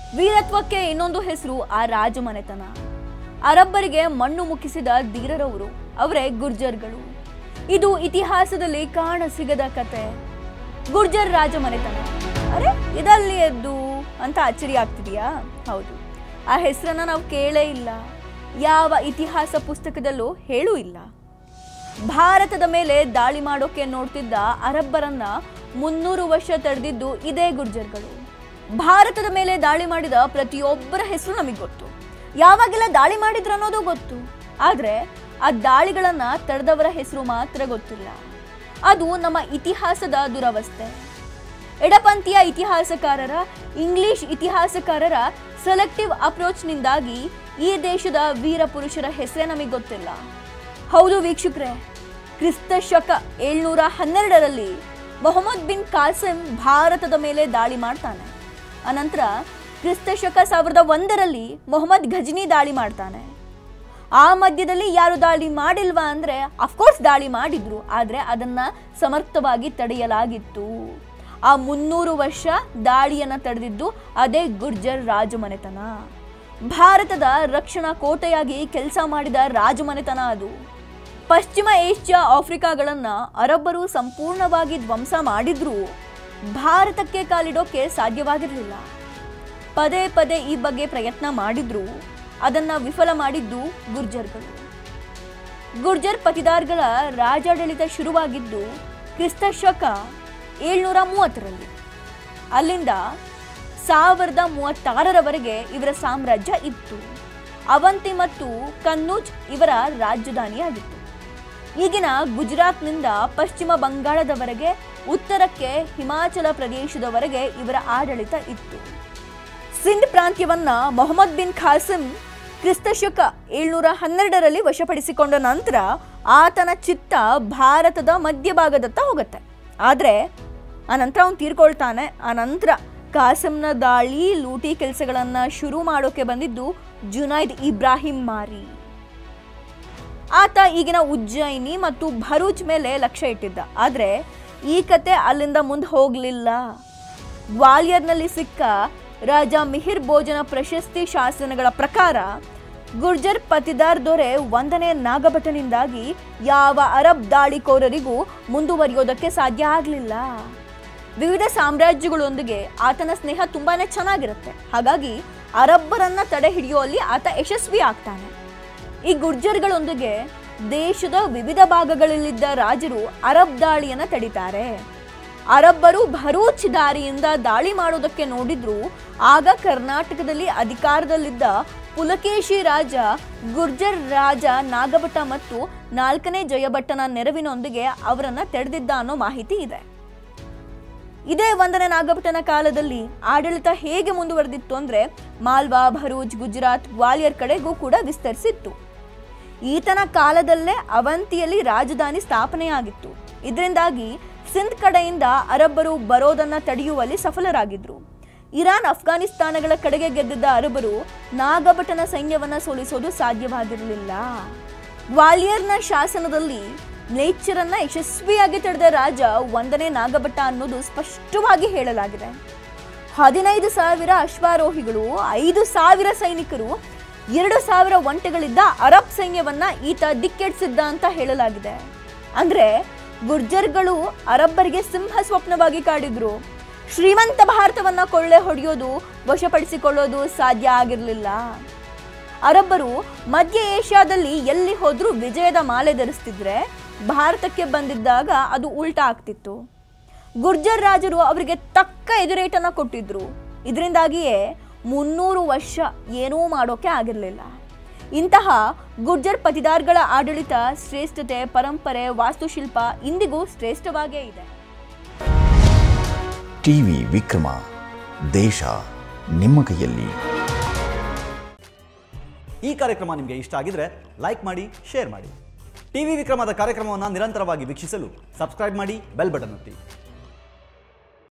ವೀರತ್ವಕ್ಕೆ ಇನ್ನೊಂದು ಹೆಸರು ಆ ರಾಜಮನೆತನ ಅರಬ್ಬರಿಗೆ ಮಣ್ಣು ಮುಕ್ಕಿಸಿದ ಧೀರರವರು ಅವರೇ ಗುರ್ಜರ್ಗಳು ಇದು ಇತಿಹಾಸದಲ್ಲಿ ಕಾಣಸಿಗದ ಕತೆ ಗುರ್ಜರ್ ರಾಜಮನೆತನ ಅರೆ ಇದಲ್ಲಿ ಎದ್ದು ಅಂತ ಅಚ್ಚರಿ ಆಗ್ತಿದೆಯಾ ಹೌದು ಆ ಹೆಸರನ್ನ ನಾವು ಕೇಳೇ ಇಲ್ಲ ಯಾವ ಇತಿಹಾಸ ಪುಸ್ತಕದಲ್ಲೂ ಹೇಳೂ ಇಲ್ಲ ಭಾರತದ ಮೇಲೆ ದಾಳಿ ಮಾಡೋಕೆ ನೋಡ್ತಿದ್ದ ಅರಬ್ಬರನ್ನ ಮುನ್ನೂರು ವರ್ಷ ತಡೆದಿದ್ದು ಇದೇ ಗುರ್ಜರ್ಗಳು ಭಾರತದ ಮೇಲೆ ದಾಳಿ ಮಾಡಿದ ಪ್ರತಿಯೊಬ್ಬರ ಹೆಸರು ನಮಗೆ ಗೊತ್ತು ಯಾವಾಗೆಲ್ಲ ದಾಳಿ ಮಾಡಿದ್ರು ಅನ್ನೋದು ಗೊತ್ತು ಆದ್ರೆ ಆ ದಾಳಿಗಳನ್ನ ತಡೆದವರ ಹೆಸರು ಮಾತ್ರ ಗೊತ್ತಿಲ್ಲ ಅದು ನಮ್ಮ ಇತಿಹಾಸದ ದುರವಸ್ಥೆ ಎಡಪಂಥೀಯ ಇತಿಹಾಸಕಾರರ ಇಂಗ್ಲಿಷ್ ಇತಿಹಾಸಕಾರರ ಸೆಲೆಕ್ಟಿವ್ ಅಪ್ರೋಚ್ನಿಂದಾಗಿ ಈ ದೇಶದ ವೀರ ಪುರುಷರ ಹೆಸರೇ ನಮಗೆ ಗೊತ್ತಿಲ್ಲ ಹೌದು ವೀಕ್ಷಕರೇ ಕ್ರಿಸ್ತ ಶಕ ಏಳ್ನೂರ ಹನ್ನೆರಡರಲ್ಲಿ ಮೊಹಮ್ಮದ್ ಬಿನ್ ಕಾಸಿಂ ಭಾರತದ ಮೇಲೆ ದಾಳಿ ಮಾಡ್ತಾನೆ ಅನಂತರ ಕ್ರಿಸ್ತ ಶಕ ಸಾವಿರದ ಒಂದರಲ್ಲಿ ಮೊಹಮ್ಮದ್ ಘಜ್ನಿ ದಾಳಿ ಮಾಡ್ತಾನೆ ಆ ಮಧ್ಯದಲ್ಲಿ ಯಾರು ದಾಳಿ ಮಾಡಿಲ್ವಾ ಅಂದ್ರೆ ಅಫ್ಕೋರ್ಸ್ ದಾಳಿ ಮಾಡಿದ್ರು ಆದ್ರೆ ಅದನ್ನ ಸಮರ್ಥವಾಗಿ ತಡೆಯಲಾಗಿತ್ತು ಆ ಮುನ್ನೂರು ವರ್ಷ ದಾಳಿಯನ್ನ ತಡೆದಿದ್ದು ಅದೇ ಗುರ್ಜರ್ ರಾಜಮನೆತನ ಭಾರತದ ರಕ್ಷಣಾ ಕೋಟೆಯಾಗಿ ಕೆಲಸ ಮಾಡಿದ ರಾಜಮನೆತನ ಅದು ಪಶ್ಚಿಮ ಏಷ್ಯಾ ಆಫ್ರಿಕಾಗಳನ್ನ ಅರಬ್ಬರು ಸಂಪೂರ್ಣವಾಗಿ ಧ್ವಂಸ ಮಾಡಿದ್ರೂ ಭಾರತಕ್ಕೆ ಕಾಲಿಡೋಕೆ ಸಾಧ್ಯವಾಗಿರಲಿಲ್ಲ ಪದೇ ಪದೇ ಈ ಬಗ್ಗೆ ಪ್ರಯತ್ನ ಮಾಡಿದ್ರು ಅದನ್ನ ವಿಫಲ ಮಾಡಿದ್ದು ಗುರ್ಜರ್ಗಳು ಗುರ್ಜರ್ ಪತಿದಾರ್ಗಳ ರಾಜಾಡಳಿತ ಶುರುವಾಗಿದ್ದು ಕ್ರಿಸ್ತ ಶಕ ಏಳ್ನೂರ ಮೂವತ್ತರಲ್ಲಿ ಅಲ್ಲಿಂದ ಸಾವಿರದ ಮೂವತ್ತಾರರವರೆಗೆ ಇವರ ಸಾಮ್ರಾಜ್ಯ ಇತ್ತು ಅವಂತಿ ಮತ್ತು ಕನ್ನೂಜ್ ಇವರ ರಾಜಧಾನಿಯಾಗಿತ್ತು ಈಗಿನ ಗುಜರಾತ್ನಿಂದ ಪಶ್ಚಿಮ ಬಂಗಾಳದವರೆಗೆ ಉತ್ತರಕ್ಕೆ ಹಿಮಾಚಲ ಪ್ರದೇಶದವರೆಗೆ ಇವರ ಆಡಳಿತ ಇತ್ತು ಸಿಂಧ್ ಪ್ರಾಂತ್ಯವನ್ನ ಮೊಹಮ್ಮದ್ ಬಿನ್ ಖಾಸಿಂ ಕ್ರಿಸ್ತಶಕ ಏಳ್ನೂರ ಹನ್ನೆರಡರಲ್ಲಿ ವಶಪಡಿಸಿಕೊಂಡ ನಂತರ ಆತನ ಚಿತ್ತ ಭಾರತದ ಮಧ್ಯಭಾಗದತ್ತ ಹೋಗುತ್ತೆ ಆದರೆ ಆನಂತರ ಅವನು ತೀರ್ಕೊಳ್ತಾನೆ ಆನಂತರ ಕಾಸಿಂನ ದಾಳಿ ಲೂಟಿ ಕೆಲಸಗಳನ್ನ ಶುರು ಮಾಡೋಕೆ ಬಂದಿದ್ದು ಜುನೈದ್ ಇಬ್ರಾಹಿಂ ಮಾರಿ ಆತ ಈಗಿನ ಉಜ್ಜಯಿನಿ ಮತ್ತು ಭರೂಚ್ ಮೇಲೆ ಲಕ್ಷ್ಯ ಇಟ್ಟಿದ್ದ ಆದರೆ ಈ ಕತೆ ಅಲ್ಲಿಂದ ಮುಂದೆ ಹೋಗಲಿಲ್ಲ ಗ್ವಾಲಿಯರ್ನಲ್ಲಿ ಸಿಕ್ಕ ರಾಜ ಮಿಹಿರ್ ಭೋಜನ ಪ್ರಶಸ್ತಿ ಶಾಸನಗಳ ಪ್ರಕಾರ ಗುರ್ಜರ್ ಪತಿದಾರ್ ದೊರೆ ಒಂದನೇ ನಾಗಭಟನಿಂದಾಗಿ ಯಾವ ಅರಬ್ ದಾಳಿಕೋರರಿಗೂ ಮುಂದುವರಿಯೋದಕ್ಕೆ ಸಾಧ್ಯ ಆಗಲಿಲ್ಲ ವಿವಿಧ ಸಾಮ್ರಾಜ್ಯಗಳೊಂದಿಗೆ ಆತನ ಸ್ನೇಹ ತುಂಬಾನೇ ಚೆನ್ನಾಗಿರುತ್ತೆ ಹಾಗಾಗಿ ಅರಬ್ಬರನ್ನ ತಡೆ ಹಿಡಿಯುವಲ್ಲಿ ಆತ ಯಶಸ್ವಿ ಆಗ್ತಾನೆ ಈ ಗುರ್ಜರ್ಗಳೊಂದಿಗೆ ದೇಶದ ವಿವಿಧ ಭಾಗಗಳಲ್ಲಿದ್ದ ರಾಜರು ಅರಬ್ ದಾಳಿಯನ್ನ ತಡಿತಾರೆ ಅರಬ್ಬರು ಭರೂಚ್ ದಾರಿಯಿಂದ ದಾಳಿ ಮಾಡೋದಕ್ಕೆ ನೋಡಿದ್ರು ಆಗ ಕರ್ನಾಟಕದಲ್ಲಿ ಅಧಿಕಾರದಲ್ಲಿದ್ದ ಪುಲಕೇಶಿ ರಾಜ ಗುರ್ಜರ್ ರಾಜ ನಾಗಭಟ ಮತ್ತು ನಾಲ್ಕನೇ ಜಯಭಟ್ಟನ ನೆರವಿನೊಂದಿಗೆ ಅವರನ್ನ ತಡೆದಿದ್ದ ಅನ್ನೋ ಮಾಹಿತಿ ಇದೆ ಇದೇ ಒಂದನೇ ನಾಗಭಟನ ಕಾಲದಲ್ಲಿ ಆಡಳಿತ ಹೇಗೆ ಮುಂದುವರೆದಿತ್ತು ಅಂದ್ರೆ ಮಾಲ್ವಾ ಭರೂಚ್ ಗುಜರಾತ್ ಗ್ವಾಲಿಯರ್ ಕಡೆಗೂ ಕೂಡ ವಿಸ್ತರಿಸಿತ್ತು ಈತನ ಕಾಲದಲ್ಲೇ ಅವಂತಿಯಲ್ಲಿ ರಾಜಧಾನಿ ಸ್ಥಾಪನೆಯಾಗಿತ್ತು ಇದರಿಂದಾಗಿ ಸಿಂಧ್ ಕಡೆಯಿಂದ ಅರಬ್ಬರು ಬರೋದನ್ನ ತಡೆಯುವಲ್ಲಿ ಸಫಲರಾಗಿದ್ರು ಇರಾನ್ ಅಫ್ಘಾನಿಸ್ತಾನಗಳ ಕಡೆಗೆ ಗೆದ್ದಿದ್ದ ಅರಬ್ಬರು ನಾಗಭಟನ ಸೈನ್ಯವನ್ನ ಸೋಲಿಸೋದು ಸಾಧ್ಯವಾಗಿರಲಿಲ್ಲ ಗ್ವಾಲಿಯರ್ನ ಶಾಸನದಲ್ಲಿ ನೇಚರನ್ನ ಯಶಸ್ವಿಯಾಗಿ ತಡೆದ ರಾಜ ಒಂದನೇ ನಾಗಭಟ ಅನ್ನೋದು ಸ್ಪಷ್ಟವಾಗಿ ಹೇಳಲಾಗಿದೆ ಹದಿನೈದು ಸಾವಿರ ಅಶ್ವಾರೋಹಿಗಳು ಐದು ಸಾವಿರ ಸೈನಿಕರು ಎರಡು ಸಾವಿರ ಒಂಟೆಗಳಿದ್ದ ಅರಬ್ ಸೈನ್ಯವನ್ನ ಈತ ದಿಕ್ಕೆಡ್ಸಿದ್ದ ಅಂತ ಹೇಳಲಾಗಿದೆ ಅಂದ್ರೆ ಗುರ್ಜರ್ಗಳು ಅರಬ್ಬರಿಗೆ ಸಿಂಹ ಸ್ವಪ್ನವಾಗಿ ಕಾಡಿದ್ರು ಶ್ರೀಮಂತ ಭಾರತವನ್ನ ಕೊಳ್ಳೆ ಹೊಡೆಯೋದು ವಶಪಡಿಸಿಕೊಳ್ಳೋದು ಸಾಧ್ಯ ಆಗಿರಲಿಲ್ಲ ಅರಬ್ಬರು ಮಧ್ಯ ಏಷ್ಯಾದಲ್ಲಿ ಎಲ್ಲಿ ಹೋದ್ರೂ ವಿಜಯದ ಮಾಲೆ ಧರಿಸ್ತಿದ್ರೆ ಭಾರತಕ್ಕೆ ಬಂದಿದ್ದಾಗ ಅದು ಉಲ್ಟಾ ಆಗ್ತಿತ್ತು ಗುರ್ಜರ್ ರಾಜರು ಅವರಿಗೆ ತಕ್ಕ ಎದುರೇಟನ್ನ ಕೊಟ್ಟಿದ್ರು ಇದರಿಂದಾಗಿಯೇ ಮುನ್ನೂರು ವರ್ಷ ಏನೂ ಮಾಡೋಕೆ ಆಗಿರಲಿಲ್ಲ ಇಂತಹ ಗುರ್ಜರ್ ಪತಿದಾರ್ಗಳ ಆಡಳಿತ ಶ್ರೇಷ್ಠತೆ ಪರಂಪರೆ ವಾಸ್ತುಶಿಲ್ಪ ಇಂದಿಗೂ ಶ್ರೇಷ್ಠವಾಗೇ ಇದೆ ಟಿವಿ ವಿಕ್ರಮ ದೇಶ ನಿಮ್ಮ ಕೈಯಲ್ಲಿ ಈ ಕಾರ್ಯಕ್ರಮ ನಿಮಗೆ ಇಷ್ಟ ಆಗಿದ್ರೆ ಲೈಕ್ ಮಾಡಿ ಶೇರ್ ಮಾಡಿ ಟಿವಿ ವಿಕ್ರಮದ ಕಾರ್ಯಕ್ರಮವನ್ನು ನಿರಂತರವಾಗಿ ವೀಕ್ಷಿಸಲು ಸಬ್ಸ್ಕ್ರೈಬ್ ಮಾಡಿ ಬೆಲ್ ಬಟನ್ ಒತ್ತಿ